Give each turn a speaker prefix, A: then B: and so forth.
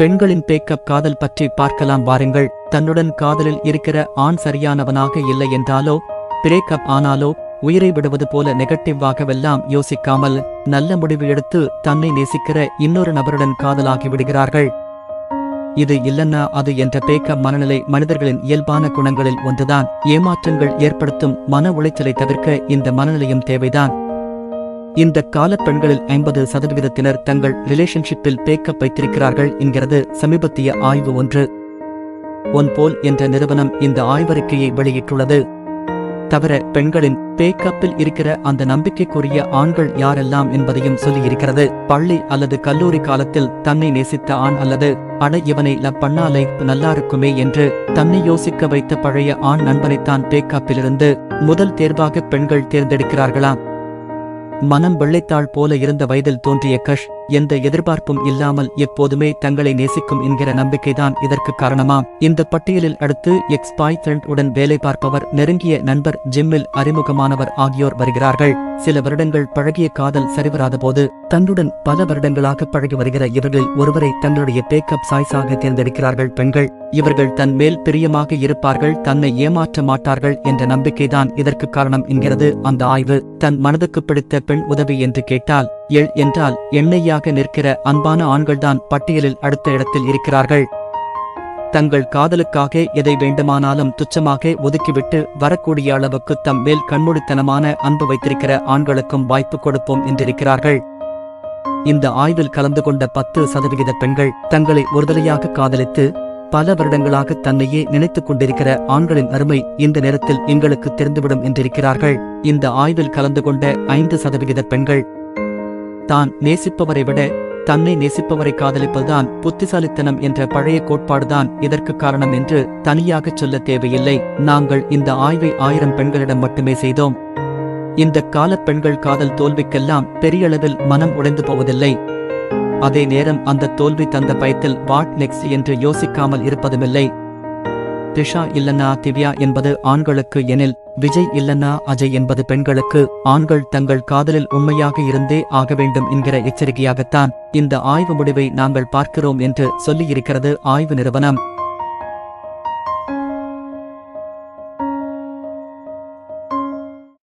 A: பெண்களின் பேக்கப் காதல் பற்றி பார்க்கலாம் வாருங்கள் தன்னுடன் காதலில் இருக்கிற ஆண் சரியானவனாக இல்லை என்றாலோ பிரேக்கப் ஆனாலோ உயிரை விடுவது போல நெகட்டிவாகவெல்லாம் யோசிக்காமல் நல்ல முடிவு எடுத்து தன்னை நேசிக்கிற இன்னொரு நபருடன் காதலாகி விடுகிறார்கள் இது இல்லன்னா அது என்ற பேக்க மனநிலை மனிதர்களின் இயல்பான குணங்களில் ஒன்றுதான் ஏமாற்றங்கள் ஏற்படுத்தும் மன உளைச்சலை தவிர்க்க இந்த மனநிலையும் தேவைதான் இந்த கால பெண்களில் ஐம்பது சதவிகிதத்தினர் தங்கள் ரிலேஷன்ஷிப்பில் பேக்கப் வைத்திருக்கிறார்கள் என்கிறது சமீபத்திய ஆய்வு ஒன்று ஒன் போல் என்ற நிறுவனம் இந்த ஆய்வறிக்கையை வெளியிட்டுள்ளது தவிர பெண்களின் பேக்கப்பில் இருக்கிற அந்த நம்பிக்கைக்குரிய ஆண்கள் யாரெல்லாம் என்பதையும் சொல்லியிருக்கிறது பள்ளி அல்லது கல்லூரி காலத்தில் தன்னை நேசித்த ஆண் அல்லது அட இவனை லவ் பண்ணாலை நல்லா இருக்குமே என்று தன்னை யோசிக்க வைத்த பழைய ஆண் நண்பனைத்தான் பேக்கப்பிலிருந்து முதல் தேர்வாக பெண்கள் தேர்ந்தெடுக்கிறார்களாம் மனம் வெள்ளைத்தாள் போல இருந்த வயதில் தோன்றிய கஷ் எந்த எதிர்பார்ப்பும் இல்லாமல் எப்போதுமே தங்களை நேசிக்கும் என்கிற நம்பிக்கைதான் இதற்கு காரணமாம் இந்த பட்டியலில் அடுத்து எக்ஸ் பாய் உடன் வேலை பார்ப்பவர் நெருங்கிய நண்பர் ஜிம்மில் அறிமுகமானவர் ஆகியோர் வருகிறார்கள் சில வருடங்கள் பழகிய காதல் சரிவராத போது தன்னுடன் பல வருடங்களாக பழகி வருகிற இவர்களில் ஒருவரை தங்களுடைய பேக்கப் சாய்ஸாக தேர்ந்தெடுக்கிறார்கள் பெண்கள் இவர்கள் தன் மேல் பிரியமாக இருப்பார்கள் தன்னை ஏமாற்ற மாட்டார்கள் என்ற நம்பிக்கைதான் இதற்கு காரணம் என்கிறது அந்த ஆய்வு தன் மனதுக்கு பிடித்த பெண் உதவி என்று கேட்டால் எள் என்றால் எண்ணெய்யாக நிற்கிற அன்பான ஆண்கள்தான் பட்டியலில் அடுத்த இடத்தில் இருக்கிறார்கள் தங்கள் காதலுக்காக எதை வேண்டுமானாலும் துச்சமாக ஒதுக்கிவிட்டு வரக்கூடிய அளவுக்கு தம் மேல் கண்மூடித்தனமான அன்பு வைத்திருக்கிற ஆண்களுக்கும் வாய்ப்பு கொடுப்போம் என்றிருக்கிறார்கள் இந்த ஆய்வில் கலந்து கொண்ட பத்து சதவிகித பெண்கள் தங்களை ஒருதலையாக காதலித்து பல வருடங்களாக தன்னையே நினைத்துக் கொண்டிருக்கிற ஆண்களின் அருமை இந்த நேரத்தில் எங்களுக்கு தெரிந்துவிடும் என்றிருக்கிறார்கள் இந்த ஆய்வில் கலந்து கொண்ட ஐந்து சதவிகித பெண்கள் தான் நேசிப்பவரை விட தன்னை நேசிப்பவரை காதலிப்பதுதான் புத்திசாலித்தனம் என்ற பழைய கோட்பாடுதான் இதற்கு காரணம் என்று தனியாகச் சொல்ல தேவையில்லை நாங்கள் இந்த ஆய்வை ஆயிரம் பெண்களிடம் மட்டுமே செய்தோம் இந்த கால பெண்கள் காதல் தோல்விக்கெல்லாம் பெரிய அளவில் மனம் உடைந்து போவதில்லை அதே நேரம் அந்த தோல்வி தந்த பயத்தில் வாட் நெக்ஸ்ட் என்று யோசிக்காமல் இருப்பதுமில்லை த்ரிஷா இல்லனா திவ்யா என்பது ஆண்களுக்கு எனில் விஜய் இல்லனா அஜய் என்பது பெண்களுக்கு ஆண்கள் தங்கள் காதலில் உண்மையாக இருந்தே ஆக வேண்டும் என்கிற எச்சரிக்கையாகத்தான் இந்த ஆய்வு முடிவை நாங்கள் பார்க்கிறோம் என்று சொல்லியிருக்கிறது ஆய்வு நிறுவனம்